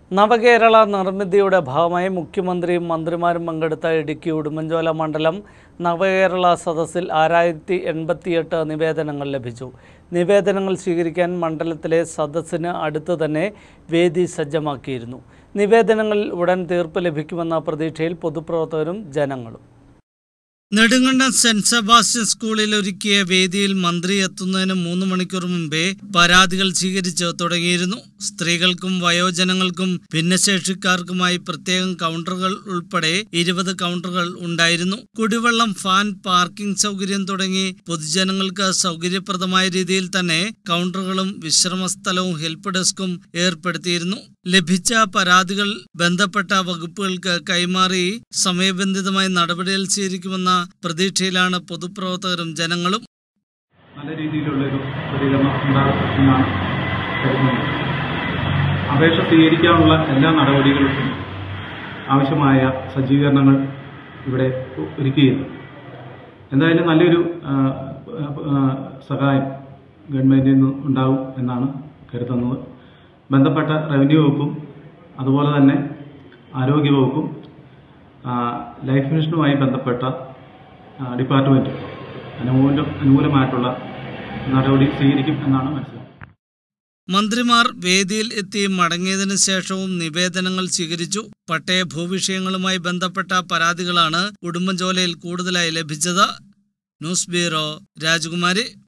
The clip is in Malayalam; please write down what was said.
നവകേരള നിർമ്മിതിയുടെ ഭാഗമായി മുഖ്യമന്ത്രിയും മന്ത്രിമാരും പങ്കെടുത്ത ഇടുക്കി ഉടുമ്പൻചോല മണ്ഡലം നവകേരള സദസ്സിൽ ആറായിരത്തി എൺപത്തിയെട്ട് നിവേദനങ്ങൾ ലഭിച്ചു നിവേദനങ്ങൾ സ്വീകരിക്കാൻ മണ്ഡലത്തിലെ സദസ്സിന് അടുത്ത് തന്നെ വേദി സജ്ജമാക്കിയിരുന്നു നിവേദനങ്ങളിൽ ഉടൻ തീർപ്പ് ലഭിക്കുമെന്ന പ്രതീക്ഷയിൽ പൊതുപ്രവർത്തകരും ജനങ്ങളും നെടുങ്കണ്ടം സെന്റ് സെബാസ്റ്റ്യൻ സ്കൂളിൽ ഒരുക്കിയ വേദിയിൽ മന്ത്രി എത്തുന്നതിന് മൂന്ന് മണിക്കൂർ മുമ്പേ പരാതികൾ സ്വീകരിച്ച് തുടങ്ങിയിരുന്നു സ്ത്രീകൾക്കും വയോജനങ്ങൾക്കും ഭിന്നശേഷിക്കാർക്കുമായി പ്രത്യേകം കൗണ്ടറുകൾ ഉൾപ്പെടെ ഇരുപത് കൗണ്ടറുകൾ ഉണ്ടായിരുന്നു കുടിവെള്ളം ഫാൻ പാർക്കിംഗ് സൗകര്യം തുടങ്ങി പൊതുജനങ്ങൾക്ക് സൗകര്യപ്രദമായ രീതിയിൽ തന്നെ കൗണ്ടറുകളും വിശ്രമ സ്ഥലവും ഹെൽപ്പ് ഡെസ്കും ഏർപ്പെടുത്തിയിരുന്നു ലഭിച്ച പരാതികൾ ബന്ധപ്പെട്ട വകുപ്പുകൾക്ക് കൈമാറി സമയബന്ധിതമായി നടപടികൾ സ്വീകരിക്കുമെന്ന പ്രതീക്ഷയിലാണ് പൊതുപ്രവർത്തകരും ജനങ്ങളും നല്ല രീതിയിലുള്ളൊരു പ്രതികരണം ഉണ്ടാകും എന്നാണ് കരുതുന്നത് അപേക്ഷ സ്വീകരിക്കാനുള്ള എല്ലാ നടപടികൾക്കും ആവശ്യമായ സജ്ജീകരണങ്ങൾ ഇവിടെ ഒരുക്കിയിരുന്നു എന്തായാലും നല്ലൊരു ആ, ആ, സഹായം ഗവൺമെൻറ്റിൽ നിന്ന് ഉണ്ടാകും എന്നാണ് കരുതുന്നത് ബന്ധപ്പെട്ട റവന്യൂ വകുപ്പും അതുപോലെ തന്നെ ആരോഗ്യ വകുപ്പും ആ, ലൈഫ് മിഷനുമായി ബന്ധപ്പെട്ട ആ, ഡിപ്പാർട്ട്മെൻറ്റ് അനുകൂല അനുകൂലമായിട്ടുള്ള നടപടി സ്വീകരിക്കും എന്നാണ് മനസ്സിലാക്കുന്നത് മന്ത്രിമാർ വേദിയിൽ എത്തി മടങ്ങിയതിനു ശേഷവും നിവേദനങ്ങൾ സ്വീകരിച്ചു പട്ടയ ഭൂവിഷയങ്ങളുമായി ബന്ധപ്പെട്ട പരാതികളാണ് ഉടുമ്പൻചോലയിൽ കൂടുതലായി ലഭിച്ചത് ന്യൂസ് ബ്യൂറോ രാജകുമാരി